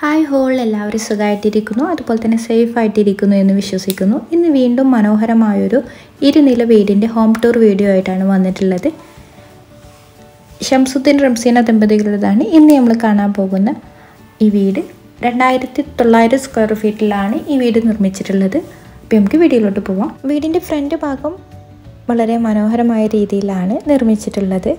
hi whole എല്ലാവരും സുഖമായിട്ടിരിക്കുന്നു അതുപോലെ തന്നെ സേഫ് ആയിട്ടിരിക്കുന്നു എന്ന് വിശ്വസിക്കുന്നു ഇന്ന് വീണ്ടും മനോഹരമായൊരു ഇരുനില വീടിൻ്റെ ഹോം ടൂർ വീഡിയോ ആയിട്ടാണ് വന്നിട്ടുള്ളത് ഷംസുദ്ദീൻ റംസീന ദമ്പതികളുടേതാണ് ഇന്ന് നമ്മൾ കാണാൻ പോകുന്ന ഈ വീട് രണ്ടായിരത്തി തൊള്ളായിരം സ്ക്വയർ ഫീറ്റിലാണ് ഈ വീട് നിർമ്മിച്ചിട്ടുള്ളത് അപ്പോൾ നമുക്ക് വീഡിയോയിലോട്ട് പോവാം വീടിൻ്റെ ഫ്രണ്ട് ഭാഗം വളരെ മനോഹരമായ രീതിയിലാണ് നിർമ്മിച്ചിട്ടുള്ളത്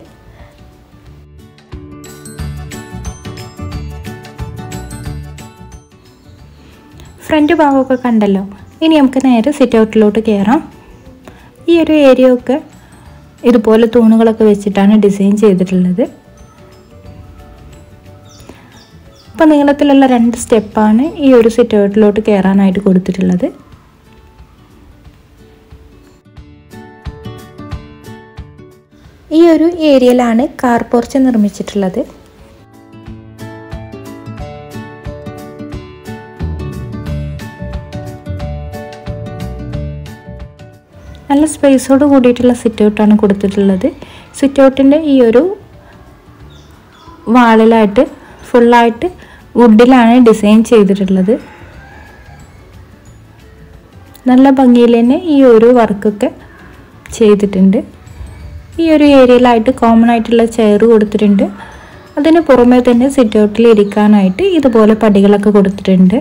ഫ്രണ്ട് ഭാഗമൊക്കെ കണ്ടല്ലോ ഇനി നമുക്ക് നേരെ സിറ്റ് ഔട്ടിലോട്ട് കയറാം ഈ ഒരു ഏരിയ ഒക്കെ ഇതുപോലെ തൂണുകളൊക്കെ വെച്ചിട്ടാണ് ഡിസൈൻ ചെയ്തിട്ടുള്ളത് അപ്പോൾ നീളത്തിലുള്ള രണ്ട് സ്റ്റെപ്പാണ് ഈ ഒരു സിറ്റ് ഔട്ടിലോട്ട് കയറാനായിട്ട് കൊടുത്തിട്ടുള്ളത് ഈ ഒരു ഏരിയയിലാണ് കാർ പോർച്ച് നിർമ്മിച്ചിട്ടുള്ളത് നല്ല സ്പേസോട് കൂടിയിട്ടുള്ള സിറ്റ് ഔട്ടാണ് കൊടുത്തിട്ടുള്ളത് സിറ്റ് ഔട്ടിൻ്റെ ഈ ഒരു വാളിലായിട്ട് ഫുള്ളായിട്ട് വുഡിലാണ് ഡിസൈൻ ചെയ്തിട്ടുള്ളത് നല്ല ഭംഗിയിൽ തന്നെ ഈ ഒരു വർക്കൊക്കെ ചെയ്തിട്ടുണ്ട് ഈ ഒരു ഏരിയയിലായിട്ട് കോമൺ ആയിട്ടുള്ള ചെയർ കൊടുത്തിട്ടുണ്ട് അതിന് പുറമെ തന്നെ സിറ്റ് ഔട്ടിൽ ഇരിക്കാനായിട്ട് ഇതുപോലെ പടികളൊക്കെ കൊടുത്തിട്ടുണ്ട്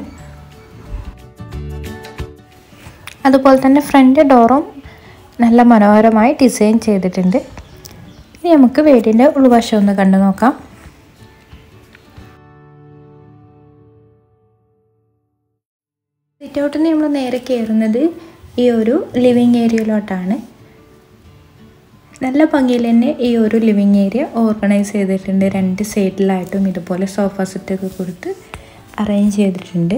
അതുപോലെ തന്നെ ഫ്രണ്ട് ഡോറും നല്ല മനോഹരമായി ഡിസൈൻ ചെയ്തിട്ടുണ്ട് ഇനി നമുക്ക് വീടിൻ്റെ ഉൾവശം ഒന്ന് കണ്ടു നോക്കാം സിറ്റ് ഔട്ടിൽ നിന്ന് നമ്മൾ നേരെ കയറുന്നത് ഈ ഒരു ലിവിങ് ഏരിയയിലോട്ടാണ് നല്ല ഭംഗിയിൽ തന്നെ ഈ ഒരു ലിവിങ് ഏരിയ ഓർഗനൈസ് ചെയ്തിട്ടുണ്ട് രണ്ട് സൈഡിലായിട്ടും ഇതുപോലെ സോഫ സെറ്റൊക്കെ കൊടുത്ത് അറേഞ്ച് ചെയ്തിട്ടുണ്ട്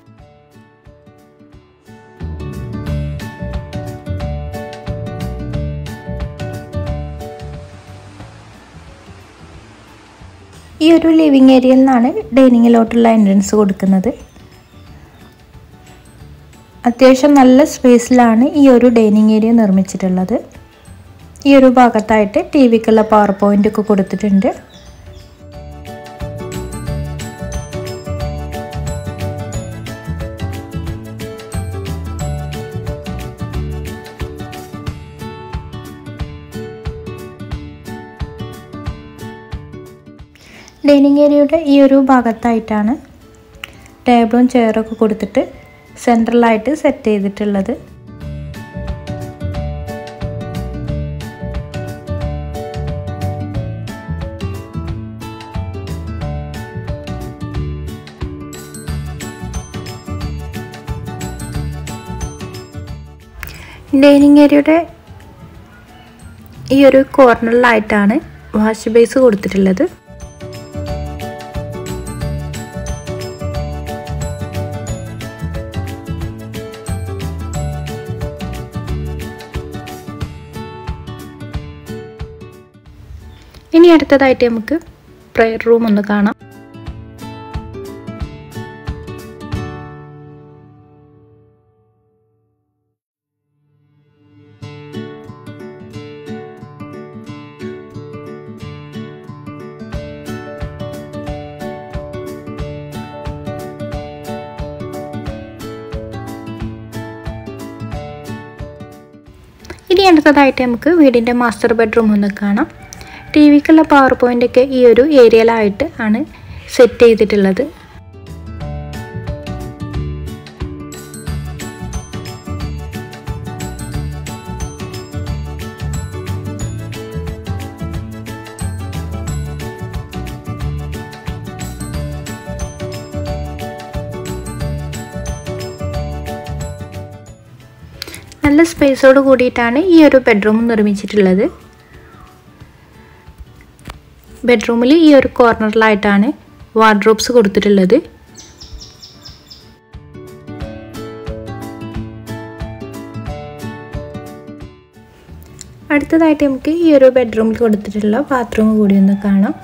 ഈ ഒരു ലിവിങ് ഏരിയയിൽ നിന്നാണ് ഡൈനിങ്ങിലോട്ടുള്ള എൻട്രൻസ് കൊടുക്കുന്നത് അത്യാവശ്യം നല്ല സ്പേസിലാണ് ഈ ഒരു ഡൈനിങ് ഏരിയ നിർമ്മിച്ചിട്ടുള്ളത് ഈ ഒരു ഭാഗത്തായിട്ട് ടി വിക്കുള്ള പവർ പോയിന്റ് ഒക്കെ കൊടുത്തിട്ടുണ്ട് ഡൈനിങ് ഏരിയയുടെ ഈ ഒരു ഭാഗത്തായിട്ടാണ് ടേബിളും ചെയറൊക്കെ കൊടുത്തിട്ട് സെൻട്രലായിട്ട് സെറ്റ് ചെയ്തിട്ടുള്ളത് ഡൈനിങ് ഏരിയയുടെ ഈ ഒരു കോർണറിലായിട്ടാണ് വാഷ് ബേസ് കൊടുത്തിട്ടുള്ളത് ഇനി അടുത്തതായിട്ട് നമുക്ക് പ്രയർ റൂം ഒന്ന് കാണാം ഇനി അടുത്തതായിട്ട് നമുക്ക് വീടിൻ്റെ മാസ്റ്റർ ബെഡ്റൂം ഒന്ന് കാണാം ടി വിക്കുള്ള പവർ പോയിൻ്റ് ഒക്കെ ഈ ഒരു ഏരിയയിലായിട്ട് ആണ് സെറ്റ് ചെയ്തിട്ടുള്ളത് നല്ല സ്പേസോട് കൂടിയിട്ടാണ് ഈ ഒരു ബെഡ്റൂം നിർമ്മിച്ചിട്ടുള്ളത് ബെഡ്റൂമിൽ ഈ ഒരു കോർണറിലായിട്ടാണ് വാർഡ്രോബ്സ് കൊടുത്തിട്ടുള്ളത് അടുത്തതായിട്ട് നമുക്ക് ഈ ഒരു ബെഡ്റൂമിൽ കൊടുത്തിട്ടുള്ള ബാത്റൂം കൂടി ഒന്ന് കാണാം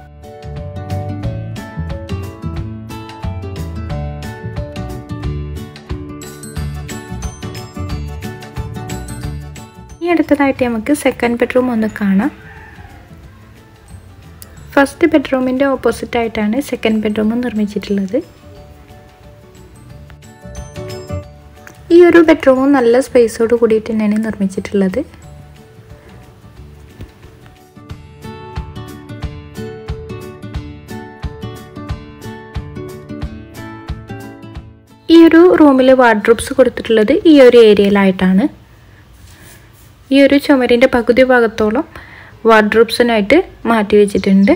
ഇനി അടുത്തതായിട്ട് നമുക്ക് സെക്കൻഡ് ബെഡ്റൂം ഒന്ന് കാണാം ഫസ്റ്റ് ബെഡ്റൂമിൻ്റെ ഓപ്പോസിറ്റ് ആയിട്ടാണ് സെക്കൻഡ് ബെഡ്റൂം നിർമ്മിച്ചിട്ടുള്ളത് ഈ ഒരു ബെഡ്റൂമും നല്ല സ്പേസോട് കൂടിയിട്ട് തന്നെയാണ് നിർമ്മിച്ചിട്ടുള്ളത് ഈ ഒരു റൂമിൽ വാർഡ്രോബ്സ് കൊടുത്തിട്ടുള്ളത് ഈ ഒരു ഏരിയയിലായിട്ടാണ് ഈ ഒരു ചുമരിൻ്റെ പകുതി ഭാഗത്തോളം വാർഡ്രോബ്സിനായിട്ട് മാറ്റി വെച്ചിട്ടുണ്ട്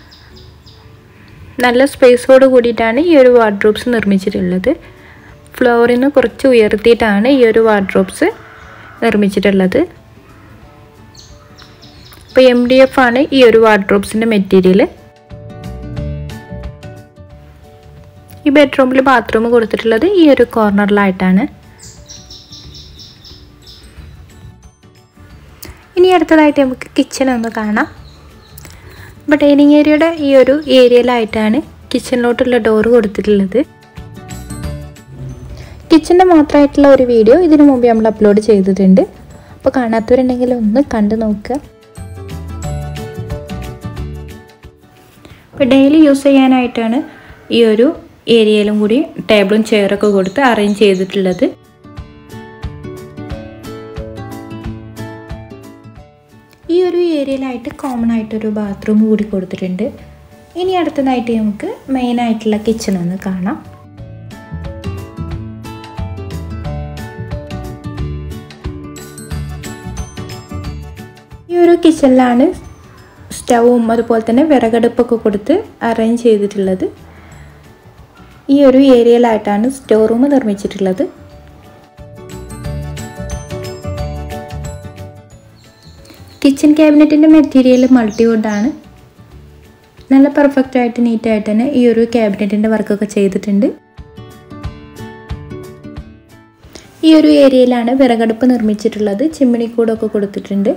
നല്ല സ്പേസോട് കൂടിയിട്ടാണ് ഈ ഒരു വാർഡ്രോബ്സ് നിർമ്മിച്ചിട്ടുള്ളത് ഫ്ലോറിൽ നിന്ന് കുറച്ച് ഉയർത്തിയിട്ടാണ് ഈ ഒരു വാർഡ്രോബ്സ് നിർമ്മിച്ചിട്ടുള്ളത് അപ്പോൾ എം ഡി എഫ് ആണ് ഈ ഒരു വാർഡ്രോബ്സിൻ്റെ മെറ്റീരിയൽ ഈ ബെഡ്റൂമിൽ ബാത്റൂം കൊടുത്തിട്ടുള്ളത് ഈ ഒരു കോർണറിലായിട്ടാണ് ഇനി അടുത്തതായിട്ട് നമുക്ക് കിച്ചൺ ഒന്ന് കാണാം അപ്പോൾ ഡൈനിങ് ഏരിയയുടെ ഈ ഒരു ഏരിയയിലായിട്ടാണ് കിച്ചണിലോട്ടുള്ള ഡോറ് കൊടുത്തിട്ടുള്ളത് കിച്ചൻ്റെ മാത്രമായിട്ടുള്ള ഒരു വീഡിയോ ഇതിനു മുമ്പ് നമ്മൾ അപ്ലോഡ് ചെയ്തിട്ടുണ്ട് അപ്പോൾ കാണാത്തവരുണ്ടെങ്കിൽ ഒന്ന് കണ്ടു നോക്കുക അപ്പോൾ ഡെയിലി യൂസ് ചെയ്യാനായിട്ടാണ് ഈ ഒരു ഏരിയയിലും കൂടി ടേബിളും ചെയറൊക്കെ കൊടുത്ത് അറേഞ്ച് ചെയ്തിട്ടുള്ളത് ഈ ഒരു ഏരിയയിലായിട്ട് കോമൺ ആയിട്ടൊരു ബാത്റൂം കൂടി കൊടുത്തിട്ടുണ്ട് ഇനി അടുത്തതായിട്ട് നമുക്ക് മെയിനായിട്ടുള്ള കിച്ചൺ ഒന്ന് കാണാം ഈ ഒരു കിച്ചണിലാണ് സ്റ്റവും അതുപോലെ തന്നെ വിറകടുപ്പൊക്കെ കൊടുത്ത് അറേഞ്ച് ചെയ്തിട്ടുള്ളത് ഈ ഒരു ഏരിയയിലായിട്ടാണ് സ്റ്റോർ റൂം നിർമ്മിച്ചിട്ടുള്ളത് കിച്ചൺ ക്യാബിനറ്റിൻ്റെ മെറ്റീരിയൽ മൾട്ടിവുഡാണ് നല്ല പെർഫെക്റ്റ് ആയിട്ട് നീറ്റായിട്ട് തന്നെ ഈ ഒരു ക്യാബിനറ്റിൻ്റെ വർക്കൊക്കെ ചെയ്തിട്ടുണ്ട് ഈ ഒരു ഏരിയയിലാണ് വിറകടുപ്പ് നിർമ്മിച്ചിട്ടുള്ളത് ചിമ്മിണിക്കൂടൊക്കെ കൊടുത്തിട്ടുണ്ട്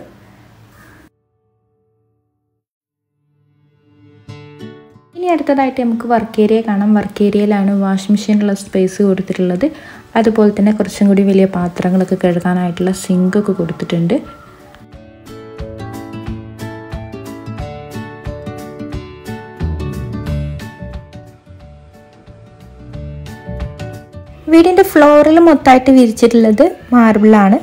ഇനി അടുത്തതായിട്ട് നമുക്ക് വർക്ക് ഏരിയ കാണാം വർക്ക് ഏരിയയിലാണ് വാഷ് മെഷീനുള്ള സ്പേസ് കൊടുത്തിട്ടുള്ളത് അതുപോലെ തന്നെ കുറച്ചും കൂടി വലിയ പാത്രങ്ങളൊക്കെ കഴുകാനായിട്ടുള്ള സിങ്കൊക്കെ കൊടുത്തിട്ടുണ്ട് വീടിൻ്റെ ഫ്ലോറിൽ മൊത്തമായിട്ട് വിരിച്ചിട്ടുള്ളത് മാർബിളാണ്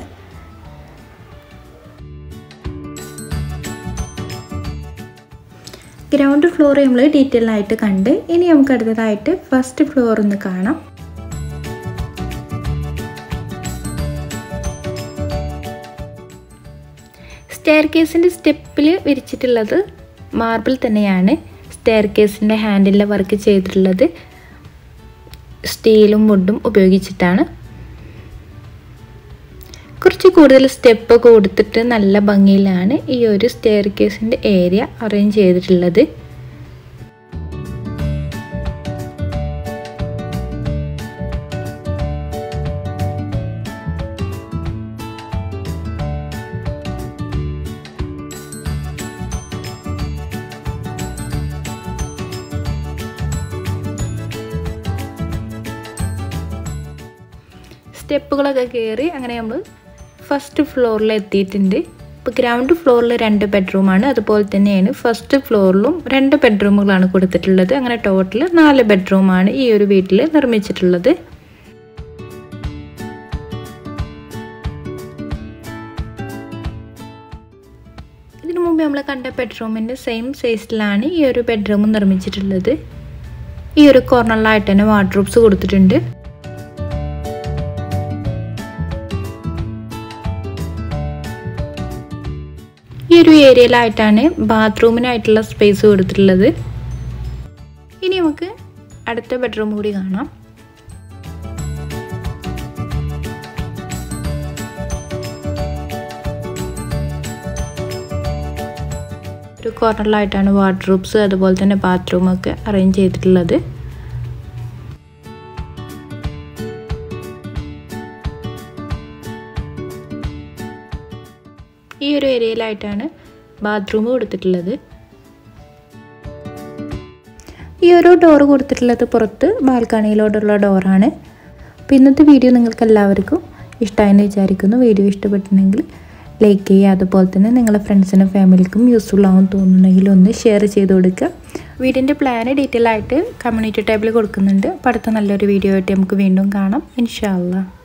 ഗ്രൗണ്ട് ഫ്ലോർ നമ്മൾ ഡീറ്റെയിൽ ആയിട്ട് കണ്ട് ഇനി നമുക്ക് അടുത്തതായിട്ട് ഫസ്റ്റ് ഫ്ലോർ ഒന്ന് കാണാം സ്റ്റെയർ കേസിൻ്റെ സ്റ്റെപ്പിൽ വിരിച്ചിട്ടുള്ളത് മാർബിൾ തന്നെയാണ് സ്റ്റെയർ കേസിൻ്റെ ഹാൻഡിലെ വർക്ക് ചെയ്തിട്ടുള്ളത് സ്റ്റീലും വുഡും ഉപയോഗിച്ചിട്ടാണ് കുറച്ച് കൂടുതൽ സ്റ്റെപ്പ് കൊടുത്തിട്ട് നല്ല ഭംഗിയിലാണ് ഈ ഒരു സ്റ്റെയർ കേസിൻ്റെ ഏരിയ അറേഞ്ച് ചെയ്തിട്ടുള്ളത് സ്റ്റെപ്പുകളൊക്കെ കയറി അങ്ങനെ നമ്മൾ ഫസ്റ്റ് ഫ്ലോറിൽ എത്തിയിട്ടുണ്ട് ഇപ്പോൾ ഗ്രൗണ്ട് ഫ്ലോറിൽ രണ്ട് ബെഡ്റൂമാണ് അതുപോലെ തന്നെയാണ് ഫസ്റ്റ് ഫ്ലോറിലും രണ്ട് ബെഡ്റൂമുകളാണ് കൊടുത്തിട്ടുള്ളത് അങ്ങനെ ടോട്ടൽ നാല് ബെഡ്റൂമാണ് ഈ ഒരു വീട്ടിൽ നിർമ്മിച്ചിട്ടുള്ളത് ഇതിനു മുമ്പ് നമ്മൾ കണ്ട ബെഡ്റൂമിൻ്റെ സെയിം സൈസിലാണ് ഈ ഒരു ബെഡ്റൂം നിർമ്മിച്ചിട്ടുള്ളത് ഈ ഒരു കോർണറിലായിട്ട് തന്നെ വാർഡ്രോബ്സ് കൊടുത്തിട്ടുണ്ട് ഈ ഒരു ഏരിയയിലായിട്ടാണ് ബാത്റൂമിനായിട്ടുള്ള സ്പേസ് കൊടുത്തിട്ടുള്ളത് ഇനി നമുക്ക് അടുത്ത ബെഡ്റൂം കൂടി കാണാം ഒരു കോർണറിലായിട്ടാണ് വാർഡ്രോബ്സ് അതുപോലെ തന്നെ ബാത്റൂമൊക്കെ അറേഞ്ച് ചെയ്തിട്ടുള്ളത് ഈ ഒരു ഏരിയയിലായിട്ടാണ് ബാത്റൂം കൊടുത്തിട്ടുള്ളത് ഈ ഒരു ഡോറ് കൊടുത്തിട്ടുള്ളത് പുറത്ത് ബാൽക്കണിയിലോട്ടുള്ള ഡോറാണ് അപ്പോൾ ഇന്നത്തെ വീഡിയോ നിങ്ങൾക്ക് എല്ലാവർക്കും ഇഷ്ടമായെന്ന് വിചാരിക്കുന്നു വീഡിയോ ഇഷ്ടപ്പെട്ടിട്ടുണ്ടെങ്കിൽ ലൈക്ക് ചെയ്യുക അതുപോലെ തന്നെ നിങ്ങളുടെ ഫ്രണ്ട്സിനും ഫാമിലിക്കും യൂസ്ഫുൾ ആവും തോന്നുന്നുണ്ടെങ്കിൽ ഒന്ന് ഷെയർ ചെയ്ത് കൊടുക്കുക വീടിൻ്റെ പ്ലാന് ഡീറ്റെയിൽ ആയിട്ട് കമ്മ്യൂണിറ്റി ടാബിൽ കൊടുക്കുന്നുണ്ട് അപ്പോൾ അടുത്ത നല്ലൊരു വീഡിയോ ആയിട്ട് നമുക്ക് വീണ്ടും കാണാം ഇൻഷാ അള്ളാ